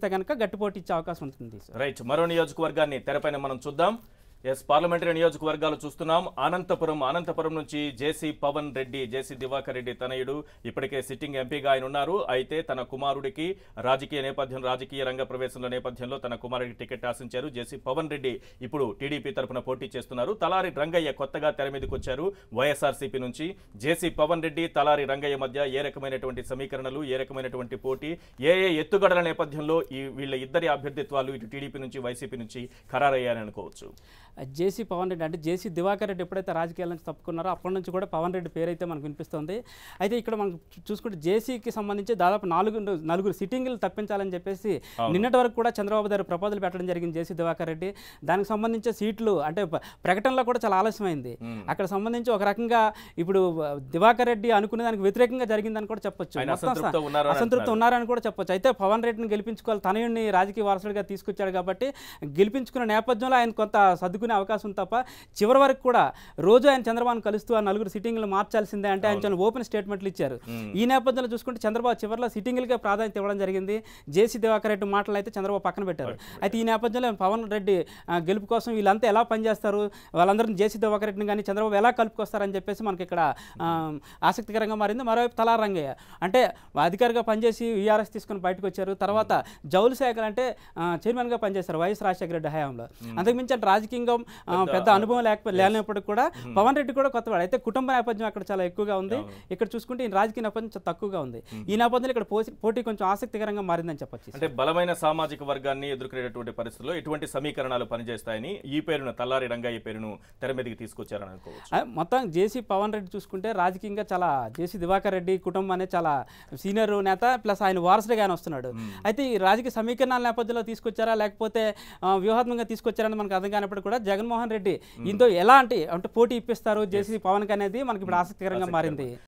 గెలిస్తే కనుక గట్టి పోటీ ఇచ్చే అవకాశం ఉంటుంది సార్ రైట్ మరో నియోజకవర్గాన్ని తెరపైన మనం చూద్దాం ఎస్ పార్లమెంటరీ నియోజకవర్గాలు చూస్తున్నాం అనంతపురం అనంతపురం నుంచి జేసీ పవన్ రెడ్డి జేసీ దివాకర్ రెడ్డి తనయుడు ఇప్పటికే సిట్టింగ్ ఎంపీగా ఆయన ఉన్నారు అయితే తన కుమారుడికి రాజకీయ నేపథ్యం రాజకీయ రంగ ప్రవేశంలో నేపథ్యంలో తన కుమారుడికి టికెట్ ఆశించారు జేసీ పవన్ రెడ్డి ఇప్పుడు టీడీపీ తరపున పోటీ చేస్తున్నారు తలారి రంగయ్య కొత్తగా తెర మీదకి వచ్చారు వైఎస్ఆర్సీపీ నుంచి జేసీ పవన్ రెడ్డి తలారి రంగయ్య మధ్య ఏ రకమైనటువంటి సమీకరణలు ఏ రకమైనటువంటి పోటీ ఏ ఏ ఎత్తుగడల నేపథ్యంలో ఈ వీళ్ళ ఇద్దరి అభ్యర్థిత్వాలు ఇటు టీడీపీ నుంచి వైసీపీ నుంచి ఖరారయ్యాయని అనుకోవచ్చు జేసీ పవన్ రెడ్డి అంటే జేసీ దివాకర్ రెడ్డి ఎప్పుడైతే రాజకీయాల నుంచి తప్పుకున్నారో అప్పటి నుంచి కూడా పవన్ రెడ్డి పేరు అయితే మనకు వినిపిస్తుంది అయితే ఇక్కడ మనం చూ- చూసుకుంటే జేసీకి సంబంధించి దాదాపు నాలుగు నలుగురు సిట్టింగ్లు తప్పించాలని చెప్పేసి నిన్నటి వరకు కూడా చంద్రబాబు గారు ప్రపోజల్ పెట్టడం జరిగింది జేసీ దివాకర్ రెడ్డి దానికి సంబంధించి సీట్లు అంటే ప- ప్రకటనలో కూడా చాలా ఆలస్యమైంది అక్కడ సంబంధించి ఒక రకంగా ఇప్పుడు ఆ, దివాకర్ రెడ్డి అనుకునే దానికి వ్యతిరేకంగా జరిగిందని కూడా చెప్పొచ్చు ఆయన మొత్తం అసంతృప్తితో స- ఉన్నారు అని అసంతృప్తి అంటున్నారు. ఉన్నారని కూడా చెప్పొచ్చు అయితే పవన్ రెడ్డిని గెలిపించుకోవాలి తనయుడిని రాజకీయ వారసుడిగా తీసుకొచ్చాడు కాబట్టి గెలిపించుకున్న నేపథ్యంలో ఆయన కొంత సర్దుకునే అవకాశం ఉంది తప్ప చివరి వరకు కూడా రోజు ఆయన చంద్రబాబు కలుస్తూ ఆ నలుగురు సిట్టింగ్లు మార్చాల్సిందే అంటే ఆయన చాలా ఓపెన్ స్టేట్మెంట్లు ఇచ్చారు ఈ నేపథ్యంలో చూసుకుంటే చంద్రబాబు చివరిలో సిట్టింగ్లకే ప్రాధాన్యత ఇవ్వడం జరిగింది జేసీ దివాకర్ రెడ్డి మాటలు అయితే చంద్రబాబు పక్కన పెట్టారు అయితే ఈ నేపథ్యంలో పవన్ రెడ్డి ఆ, గెలుపు కోసం వీళ్ళంతా ఎలా పనిచేస్తారు వాళ్ళందరినీ జేసీ దివాకర్ రెడ్డిని కానీ చంద్రబాబు ఎలా కలుపుకొస్తారని చెప్పేసి మనకి ఇక్కడ ఆ, ఆసక్తికరంగా మారింది మరోవైపు తలా రంగయ్య అంటే అధికారిగా పనిచేసి వీఆర్ఎస్ తీసుకుని బయటకు వచ్చారు తర్వాత జౌలు శాఖలు అంటే ఆ, చైర్మన్గా పనిచేశారు వైఎస్ రాజశేఖర రెడ్డి హయాంలో అంతకుమించి అంటే రాజకీయంగా ఆ, పెద్ద అనుభవం లేకపోతే లేనప్పటికీ కూడా పవన్ రెడ్డి కూడా కొత్తవాడు అయితే కుటుంబ నేపథ్యం అక్కడ చాలా ఎక్కువగా ఉంది ఇక్కడ చూసుకుంటే ఈ రాజకీయ నేపథ్యం చాలా తక్కువగా ఉంది ఈ నేపథ్యంలో ఇక్కడ పోసి- పోటీ కొంచెం ఆసక్తికరంగా మారిందని చెప్పొచ్చు అంటే బలమైన సామాజిక వర్గాన్ని ఎదుర్కొనేటటువంటి పరిస్థితుల్లో ఎటువంటి సమీకరణాలు పనిచేస్తాయని ఈ పేరును తల్లారి రంగయ్య పేరును తెర మీదకి తీసుకొచ్చారని అనుకోవచ్చు ఆ, మొత్తం జేసీ పవన్ రెడ్డి చూసుకుంటే రాజకీయంగా చాలా జేసీ దివాకర్ రెడ్డి కుటుంబం అనేది చాలా సీనియర్ నేత ప్లస్ ఆయన వారసుడిగా ఆయన వస్తున్నాడు అయితే ఈ రాజకీయ సమీకరణాల నేపథ్యంలో తీసుకొచ్చారా లేకపోతే ఆ, వ్యూహాత్మకంగా తీసుకొచ్చారని మనకు అర్థం కానప్పుడు కూడా జగన్మోహన్ రెడ్డి ఇంతో ఎలాంటి అంటే పోటీ ఇప్పిస్తారు జేసీ పవన్ కి అనేది మనకి ఇప్పుడు ఆసక్తికరంగా మారింది